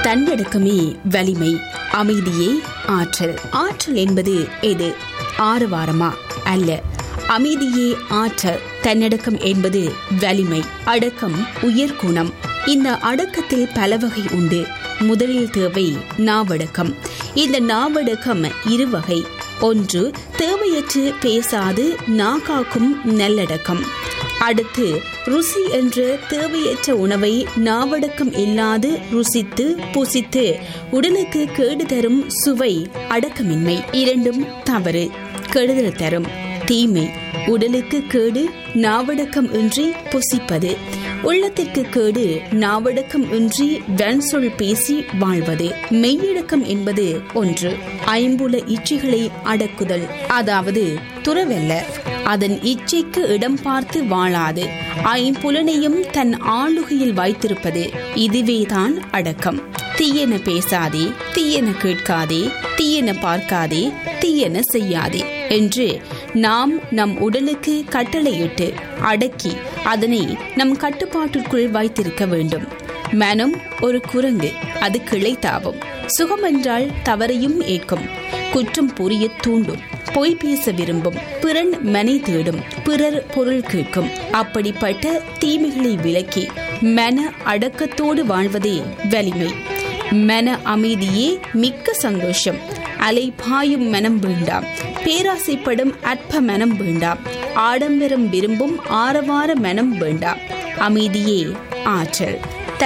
தன்னடக்கமே வலிமை அமைதியே ஆற்றல் ஆற்றல் என்பது எது ஆரவாரமா அல்ல அமைதியே ஆற்றல் தன்னடக்கம் என்பது வலிமை அடக்கம் உயர்குணம் இந்த அடக்கத்தில் பல வகை உண்டு முதலில் தேவை நாவடக்கம் இந்த நாவடக்கம் இருவகை ஒன்று தேவையற்று பேசாது நாகாக்கும் நல்லடக்கம் அடுத்து ருசி என்ற தேவையற்ற உணவை நாவடக்கம் இல்லாது ருசித்து புசித்து உடலுக்கு கேடு தரும் சுவை அடக்கமின்மை இரண்டும் தவறு கெடுதல் தரும் தீமை உடலுக்கு கேடு நாவடக்கம் இன்றி புசிப்பது உள்ளத்திற்கு கேடு நாவடக்கம் இன்றி வன்சொல் பேசி வாழ்வது மெய்யடக்கம் என்பது ஒன்று ஐம்புல இச்சைகளை அடக்குதல் அதாவது துறவல்ல அதன் இச்சைக்கு இடம் பார்த்து வாழாது ஐம்புலனையும் தன் ஆளுகையில் வைத்திருப்பது இதுவேதான் அடக்கம் தீயென பேசாதே தீயென கேட்காதே தீயென பார்க்காதே தீயென செய்யாதே என்று நாம் நம் உடலுக்கு கட்டளையிட்டு அடக்கி அதனை நம் கட்டுப்பாட்டிற்குள் வைத்திருக்க வேண்டும் மனம் ஒரு குரங்கு அது கிளை தாவும் சுகம் என்றால் தவறையும் ஏற்கும் குற்றம் புரிய தூண்டும் பொய் பேச விரும்பும் பிறன் மனை தேடும் பிறர் பொருள் கேட்கும் அப்படிப்பட்ட தீமைகளை விலக்கி மன அடக்கத்தோடு வாழ்வதே வலிமை மன அமைதியே மிக்க சந்தோஷம் அலை பாயும் மனம் வேண்டாம் பேராசைப்படும் அற்ப மனம் வேண்டாம் ஆடம்பரம் விரும்பும் ஆரவார மனம் வேண்டாம் அமைதியே ஆற்றல்